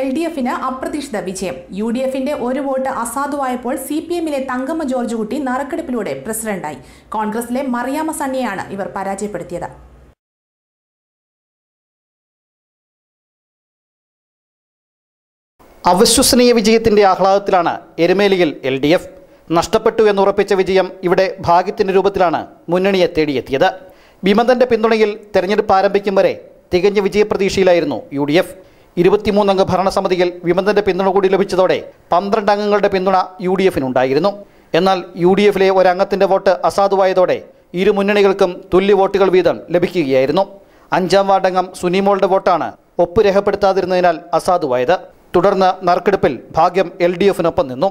L D എഫിന് അപ്രതീക്ഷിത വിജയം യു ഡി എഫിന്റെ ഒരു വോട്ട് അസാധുവായപ്പോൾ സി പി എമ്മിലെ തങ്കമ്മ ജോർജ് കുട്ടി നറുക്കെടുപ്പിലൂടെ പ്രസിഡന്റായി കോൺഗ്രസിലെ മറിയാമ്മ സണ്ണിയെയാണ് ഇവർ പരാജയപ്പെടുത്തിയത് അവിശ്വസനീയ വിജയത്തിന്റെ ആഹ്ലാദത്തിലാണ് എരുമേലിയിൽ എൽ ഡി എഫ് നഷ്ടപ്പെട്ടു എന്നുറപ്പിച്ച വിജയം ഇവിടെ ഭാഗ്യത്തിന്റെ രൂപത്തിലാണ് മുന്നണിയെ തേടിയെത്തിയത് വിമതന്റെ പിന്തുണയിൽ തെരഞ്ഞെടുപ്പ് ആരംഭിക്കും വരെ തികഞ്ഞ വിജയപ്രതീക്ഷയിലായിരുന്നു യു ഡി എഫ് ഇരുപത്തിമൂന്നംഗ ഭരണസമിതിയിൽ വിമതന്റെ പിന്തുണ കൂടി ലഭിച്ചതോടെ പന്ത്രണ്ട് അംഗങ്ങളുടെ പിന്തുണ യു ഡി എഫിനുണ്ടായിരുന്നു എന്നാൽ യു ഡി എഫിലെ ഒരംഗത്തിന്റെ വോട്ട് അസാധുവായതോടെ ഇരു മുന്നണികൾക്കും തുല്യ വോട്ടുകൾ വീതം ലഭിക്കുകയായിരുന്നു അഞ്ചാം വാർഡംഗം സുനിമോളുടെ വോട്ടാണ് ഒപ്പ് രേഖപ്പെടുത്താതിരുന്നതിനാൽ അസാധുവായത് തുടർന്ന് നറുക്കെടുപ്പിൽ ഭാഗ്യം എൽ ഡി എഫിനൊപ്പം നിന്നു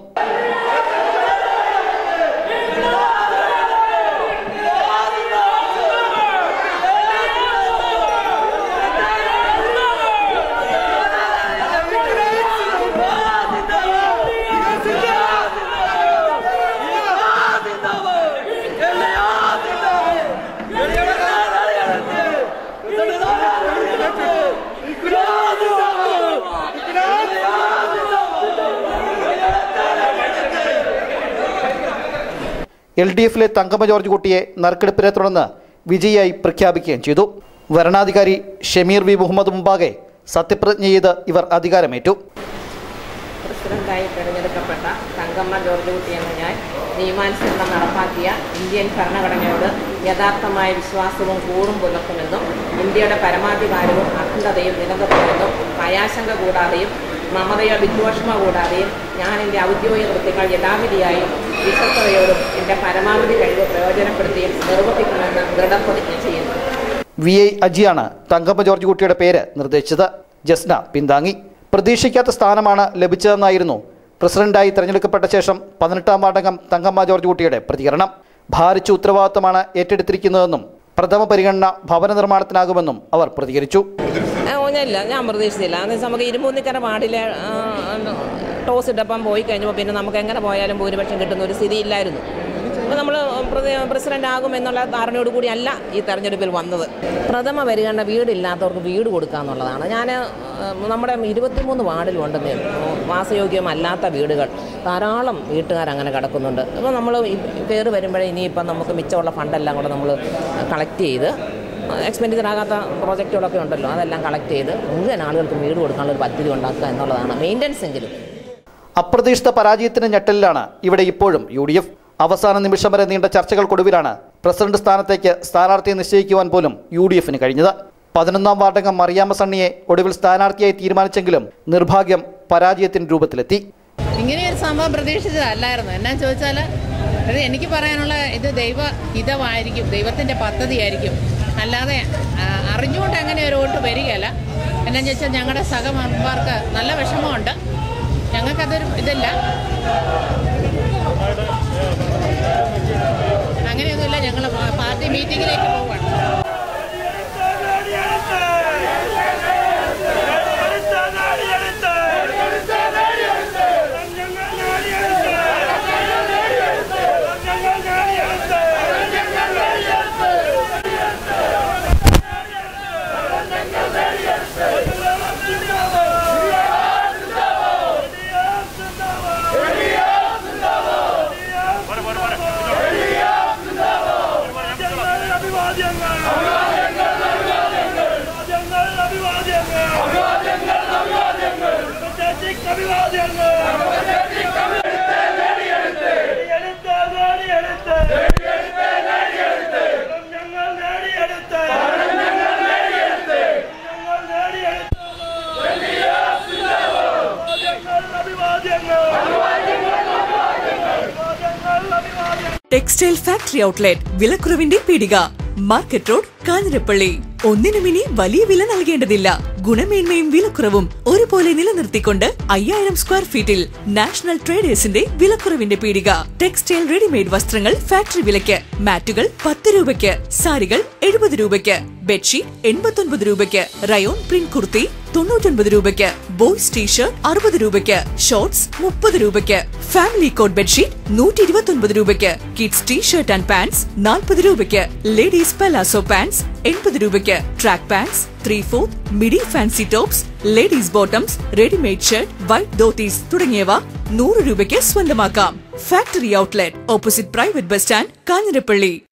എൽ ഡി എഫിലെ തങ്കമ്മ ജോർജ് കുട്ടിയെ നറുക്കെടുപ്പിനെ തുടർന്ന് വിജയിയായി പ്രഖ്യാപിക്കുകയും ചെയ്തു വരണാധികാരി ഷമീർ വി മുഹമ്മദ് മുമ്പാകെ സത്യപ്രതിജ്ഞ ചെയ്ത് ഇവർ അധികാരമേറ്റു പ്രസിഡന്റായി തിരഞ്ഞെടുക്കപ്പെട്ട തങ്കമ്മ ജോർജ് കുട്ടി എന്ന ഞാൻ നിയമാനുസരണം നടപ്പാക്കിയ ഇന്ത്യൻ ഭരണഘടനയോട് യഥാർത്ഥമായ വിശ്വാസവും കൂറും പുലർത്തുമെന്നും ഇന്ത്യയുടെ പരമാധികാരവും അഖണ്ഡതയും നിലനിർത്തുമെന്നും ഭയാശങ്ക കൂടാതെയും മമതയോ വിദ്വേഷമോ കൂടാതെയും ഞാൻ എൻ്റെ ഔദ്യോഗിക കൃത്യങ്ങൾ യഥാവിധിയായും വിശ്വസ്തയോടും എൻ്റെ പരമാവധി കഴിവ് പ്രയോജനപ്പെടുത്തിയും നിർവർത്തിക്കുമെന്ന് ദൃഢപ്രതിജ്ഞ ചെയ്യുന്നു വി ഐ അജിയാണ് തങ്കമ്മ ജോർജ് കുട്ടിയുടെ പേര് നിർദ്ദേശിച്ചത് ജസ്ന പിന്താങ്ങി പ്രതീക്ഷിക്കാത്ത സ്ഥാനമാണ് ലഭിച്ചതെന്നായിരുന്നു പ്രസിഡന്റായി തെരഞ്ഞെടുക്കപ്പെട്ട ശേഷം പതിനെട്ടാം വാർഡംഗം തങ്കമ്മ ജോർജ് കുട്ടിയുടെ പ്രതികരണം ഭാരിച്ച ഉത്തരവാദിത്തമാണ് ഏറ്റെടുത്തിരിക്കുന്നതെന്നും പ്രഥമ പരിഗണന ഭവന നിർമ്മാണത്തിനാകുമെന്നും അവർ പ്രതികരിച്ചു ആ, ഒന്നുമില്ല ഞാൻ പ്രതീക്ഷിച്ചില്ല അത് നമുക്ക് ഇരുമൂന്നിക്കര വാർഡിലെ ആ, ടോസ് ഇട്ടപ്പം പോയി കഴിഞ്ഞപ്പോൾ പിന്നെ നമുക്ക് എങ്ങനെ പോയാലും ഭൂരിപക്ഷം കിട്ടുന്ന ഒരു സ്ഥിതിയില്ലായിരുന്നു അപ്പോൾ നമ്മൾ പ്രസിഡന്റ് ആകും എന്നുള്ള ധാരണയോട് കൂടിയല്ല ഈ തെരഞ്ഞെടുപ്പിൽ വന്നത് പ്രഥമ പരിഗണന വീടില്ലാത്തവർക്ക് വീട് കൊടുക്കുക എന്നുള്ളതാണ് ഞാൻ നമ്മുടെ ഇരുപത്തിമൂന്ന് വാർഡിലുണ്ടെന്നേ വാസയോഗ്യമല്ലാത്ത വീടുകൾ ധാരാളം വീട്ടുകാർ അങ്ങനെ കിടക്കുന്നുണ്ട് അപ്പോൾ നമ്മൾ കയറി വരുമ്പോഴേ ഇനിയിപ്പം നമുക്ക് മിച്ചമുള്ള ഫണ്ടെല്ലാം കൂടെ നമ്മൾ കളക്ട് ചെയ്ത് എക്സ്പെൻഡിച്ചർ ആകാത്ത പ്രോജക്റ്റുകളൊക്കെ ഉണ്ടല്ലോ അതെല്ലാം കളക്ട് ചെയ്ത് മുഴുവൻ ആളുകൾക്ക് വീട് കൊടുക്കാനുള്ള ഒരു പദ്ധതി ഉണ്ടാക്കുക എന്നുള്ളതാണ് മെയിൻ്റനൻസ് എങ്കിലും അപ്രതീക്ഷിത പരാജയത്തിന് ഞെട്ടലിലാണ് ഇവിടെ ഇപ്പോഴും യു ഡി എഫ് അവസാന നിമിഷം വരെ നീണ്ട ചർച്ചകൾക്കൊടുവിലാണ് പ്രസിഡന്റ് സ്ഥാനത്തേക്ക് സ്ഥാനാർത്ഥിയെ നിശ്ചയിക്കുവാൻ പോലും യു ഡി എഫിന് കഴിഞ്ഞത് പതിനൊന്നാം വാർഡംഗം മറിയാമ്മ സണ്ണിയെ ഒടുവിൽ സ്ഥാനാർത്ഥിയായി തീരുമാനിച്ചെങ്കിലും നിർഭാഗ്യം പരാജയത്തിന്റെ രൂപത്തിലെത്തി ഇങ്ങനെ ഒരു സംഭവം പ്രതീക്ഷിച്ചതല്ലായിരുന്നു എന്നാ ചോദിച്ചാൽ അത് എനിക്ക് പറയാനുള്ള ഇത് ദൈവ ഹിതമായിരിക്കും ദൈവത്തിൻ്റെ പദ്ധതിയായിരിക്കും അല്ലാതെ ആ, അറിഞ്ഞുകൊണ്ട് അങ്ങനെ ഒരു വോട്ട് വരികയല്ല എന്നാന്ന് ചോദിച്ചാൽ ഞങ്ങളുടെ സഹമന്മാർക്ക് നല്ല വിഷമമുണ്ട് ഞങ്ങൾക്കതൊരു ഇതില്ല അങ്ങനെയൊന്നുമില്ല ഞങ്ങൾ പാർട്ടി മീറ്റിങ്ങിലേക്ക് പോവാണ് ടെക്സ്റ്റൈൽ ഫാക്ടറി ഔട്ട്ലെറ്റ് വിലക്കുറവിന്റെ പീടിക മാർക്കറ്റ് റോഡ് കാഞ്ഞിരപ്പള്ളി ഒന്നിനും ഇനി വലിയ വില നൽകേണ്ടതില്ല ഗുണമേന്മയും വിലക്കുറവും ഒരുപോലെ നിലനിർത്തിക്കൊണ്ട് അയ്യായിരം സ്ക്വയർ ഫീറ്റിൽ നാഷണൽ ട്രേഡേഴ്സിന്റെ വിലക്കുറവിന്റെ പീടിക ടെക്സ്റ്റൈൽ റെഡിമെയ്ഡ് വസ്ത്രങ്ങൾ ഫാക്ടറി വിലയ്ക്ക് മാറ്റുകൾ പത്ത് രൂപയ്ക്ക് സാരികൾ എഴുപത് രൂപയ്ക്ക് ബെഡ്ഷീറ്റ് എൺപത്തൊൻപത് രൂപയ്ക്ക് റയോൺ പ്രിന്റ് കുർത്തി തൊണ്ണൂറ്റൊൻപത് രൂപയ്ക്ക് ബോയ്സ് ടീഷർട്ട് അറുപത് രൂപയ്ക്ക് ഷോർട്സ് മുപ്പത് രൂപയ്ക്ക് ഫാമിലി കോട്ട് ബെഡ്ഷീറ്റ് നൂറ്റി ഇരുപത്തി ഒൻപത് രൂപയ്ക്ക് കിഡ്സ് ടീഷർട്ട് ആൻഡ് പാൻസ് നാൽപ്പത് രൂപയ്ക്ക് ലേഡീസ് പലാസോ പാൻസ് എൺപത് രൂപയ്ക്ക് track pants three fourth midi fancy tops ladies bottoms readymade shirt white dhotis തുടങ്ങിയവ നൂറ് രൂപയ്ക്ക് സ്വന്തമാക്കാം factory outlet opposite private bus stand Kanjirappally